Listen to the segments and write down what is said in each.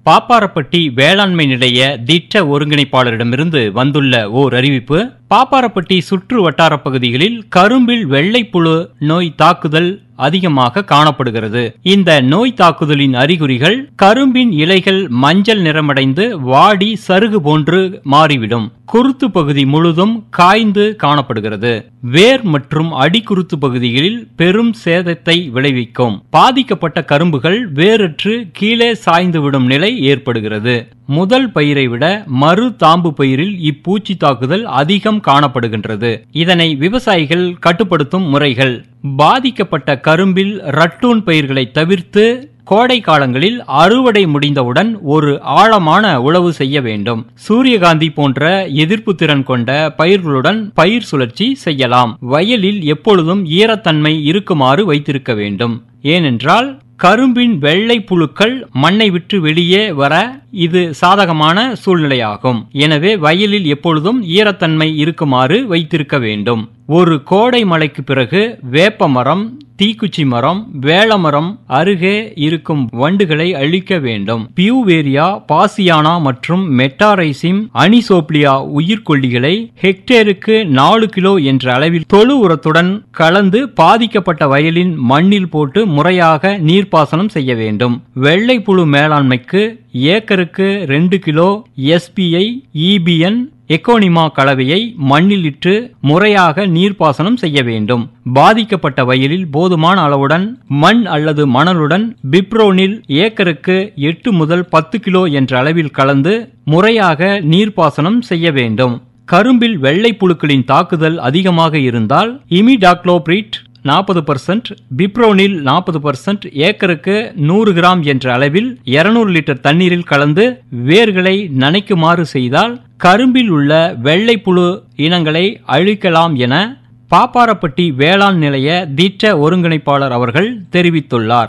பாப்பாரப்பட்டி வேளாண்மை நிலைய திட்ட ஒருங்கிணைப்பாளரிடமிருந்து வந்துள்ள ஓர் அறிவிப்பு பாப்பாரப்பட்டி சுற்று வட்டார பகுதிகளில் கரும்பில் வெள்ளைப்புழு நோய் தாக்குதல் அதிகமாக காணப்படுகிறது இந்த நோய் தாக்குதலின் அறிகுறிகள் கரும்பின் இலைகள் மஞ்சள் நிறமடைந்து வாடி சருகு போன்று மாறிவிடும் குருத்து பகுதி முழுதும் காய்ந்து காணப்படுகிறது வேர் மற்றும் அடிக்குருத்து பகுதிகளில் பெரும் சேதத்தை விளைவிக்கும் பாதிக்கப்பட்ட கரும்புகள் வேரற்று கீழே சாய்ந்துவிடும் நிலை ஏற்படுகிறது முதல் பயிரை விட மறு தாம்பு பயிரில் இப்பூச்சி தாக்குதல் அதிகம் காணப்படுகின்றது இதனை விவசாயிகள் கட்டுப்படுத்தும் முறைகள் பாதிக்கப்பட்ட கரும்பில் ரட்டூன் பயிர்களை தவிர்த்து கோடை காலங்களில் அறுவடை முடிந்தவுடன் ஒரு ஆழமான உழவு செய்ய வேண்டும் சூரியகாந்தி போன்ற எதிர்ப்பு திறன் கொண்ட பயிர்களுடன் பயிர் சுழற்சி செய்யலாம் வயலில் எப்பொழுதும் ஈரத்தன்மை இருக்குமாறு வைத்திருக்க வேண்டும் ஏனென்றால் கரும்பின் வெள்ளை புழுக்கள் மண்ணை விட்டு வெளியே வர இது சாதகமான சூழ்நிலையாகும் எனவே வயலில் எப்பொழுதும் ஈரத்தன்மை இருக்குமாறு வைத்திருக்க வேண்டும் ஒரு கோடை மழைக்கு பிறகு வேப்ப மரம் தீக்குச்சி மரம் வேளமரம் அருகே இருக்கும் வண்டுகளை அழிக்க வேண்டும் பியூவேரியா பாசியானா மற்றும் மெட்டாரைசிம் அனிசோப்லியா உயிர்கொல்லிகளை ஹெக்டேருக்கு நாலு கிலோ என்ற அளவில் தொழு உரத்துடன் கலந்து பாதிக்கப்பட்ட வயலின் மண்ணில் போட்டு முறையாக நீர்ப்பாசனம் செய்ய வேண்டும் வெள்ளை புழு மேலாண்மைக்கு ஏக்கருக்கு ரெண்டு கிலோ எஸ்பிஐ இபிஎன் எக்கோனிமா கலவையை மண்ணில் இட்டு முறையாக நீர்ப்பாசனம் செய்ய வேண்டும் பாதிக்கப்பட்ட வயலில் போதுமான அளவுடன் மண் அல்லது மணலுடன் பிப்ரோனில் ஏக்கருக்கு எட்டு முதல் பத்து கிலோ என்ற அளவில் கலந்து முறையாக நீர்ப்பாசனம் செய்ய வேண்டும் கரும்பில் வெள்ளை புழுக்களின் தாக்குதல் அதிகமாக இருந்தால் இமிடாக்ளோபிரிட் நாற்பது பர்சன்ட் பிப்ரோனில் நாற்பது பர்சன்ட் ஏக்கருக்கு நூறு கிராம் என்ற அளவில் 200 லிட்டர் தண்ணீரில் கலந்து வேர்களை நனைக்குமாறு செய்தால் கரும்பில் உள்ள வெள்ளைப்புழு இனங்களை அழிக்கலாம் என பாப்பாரப்பட்டி வேளாண் நிலைய திட்ட ஒருங்கிணைப்பாளர் அவர்கள் தெரிவித்துள்ளார்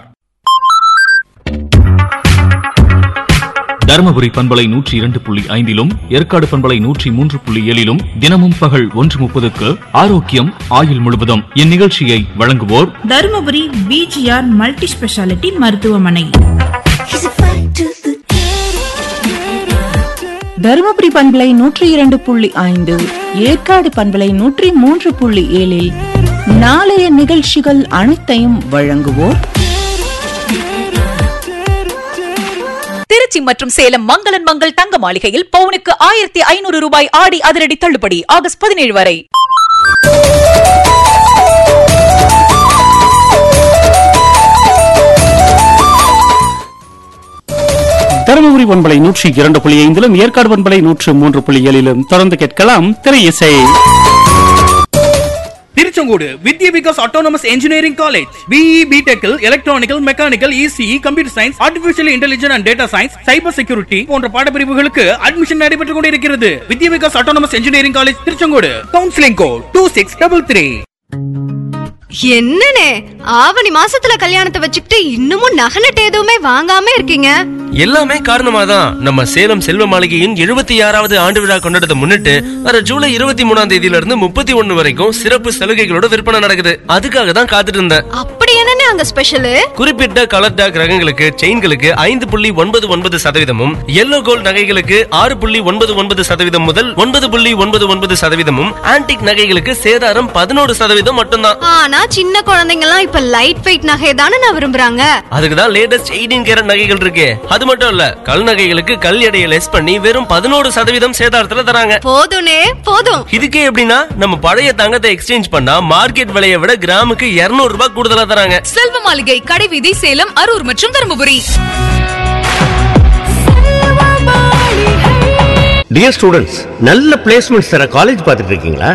தருமபுரி பண்பலை நூற்றி இரண்டு புள்ளி ஐந்திலும் ஏற்காடு பண்பலை நூற்றி மூன்று புள்ளி ஏழிலும் தினமும் பகல் ஒன்று முப்பதுக்கு ஆரோக்கியம் ஆயுள் முழுவதும் இந்நிகழ்ச்சியை வழங்குவோர் தருமபுரி பிஜிஆர் மல்டி ஸ்பெஷாலிட்டி மருத்துவமனை தருமபுரி பண்பலை நூற்றி இரண்டு புள்ளி ஐந்து ஏற்காடு பண்பலை நூற்றி மூன்று புள்ளி ஏழில் நாளைய நிகழ்ச்சிகள் அனைத்தையும் வழங்குவோர் திருச்சி மற்றும் சேலம் மங்களன் மங்கள் தங்க மாளிகையில் பவுனுக்கு ஆயிரத்தி ஐநூறு ரூபாய் ஆடி அதிரடி தள்ளுபடி ஆகஸ்ட் பதினேழு வரை தருமபுரி பண்பலை நூற்றி இரண்டு புள்ளி ஐந்திலும் ஏற்காடு பண்பலை நூற்று மூன்று புள்ளி ஏழிலும் தொடர்ந்து கேட்கலாம் திரை இசை Tiruchengode Vidya Vikas autonomous engineering college BE பிடெக்கில் electronical mechanical ECE computer science artificial intelligence and data science cyber security போன்ற பாடப்பிரிவுகளுக்கு அட்மிஷன் நடைபெற்றுக் கொண்டிருக்கிறது Vidya Vikas autonomous engineering college Tiruchengode counselling code two six double three என்னனே ஆவணி மாசத்துல கல்யாணத்தை வச்சுக்கிட்டு இன்னமும் நகை நட்டு எதுவுமே வாங்காம இருக்கீங்க எல்லாமே காரணமா தான் நம்ம சேலம் செல்வ மாளிகையின் எழுபத்தி ஆறாவது ஆண்டு விழா கொண்டாடத்தை முன்னிட்டு வர ஜூலை இருபத்தி மூணாம் தேதியில இருந்து முப்பத்தி ஒண்ணு வரைக்கும் சிறப்பு சலுகைகளோட விற்பனை நடக்குது அதுக்காக தான் காத்துட்டு இருந்தேன் அப்படி என்னனே அங்க ஸ்பெஷல் குறிப்பிட்ட கலர் டாக் ரகங்களுக்கு செயின்களுக்கு ஐந்து புள்ளி ஒன்பது ஒன்பது சதவீதமும் எல்லோ கோல்ட் நகைகளுக்கு ஆறு புள்ளி ஒன்பது ஒன்பது சதவீதம் முதல் ஒன்பது புள்ளி ஒன்பது ஒன்பது சதவீதமும் ஆன்டிக் நகைகளுக்கு சேதாரம் பதினோரு சதவீதம் மட்டும்தான் ஆனா சின்ன குழந்தைங்க எல்லாம் இப்ப லைட் வெயிட் நகை தானே நான் விரும்புறாங்க அதுக்கு தான் லேட்டஸ்ட் எயிட்டீன் கேரட் நகைகள் இருக்கு அது மட்டும் இல்ல கல் நகைகளுக்கு கல் எடையை லெஸ் பண்ணி வெறும் பதினோரு சதவீதம் சேதாரத்துல தராங்க போதும்னே போதும் இதுக்கே எப்படின்னா நம்ம பழைய தங்கத்தை எக்ஸ்சேஞ்ச் பண்ணா மார்க்கெட் விலையை விட கிராமுக்கு 200 ரூபாய் கூடுதலா தராங்க செல்வ மாளிகை கடைவீதி சேலம் அரூர் மற்றும் தருமபுரி டியர் ஸ்டூடெண்ட்ஸ் நல்ல பிளேஸ்மெண்ட்ஸ் தர காலேஜ் பார்த்துட்டு இருக்கீங்களா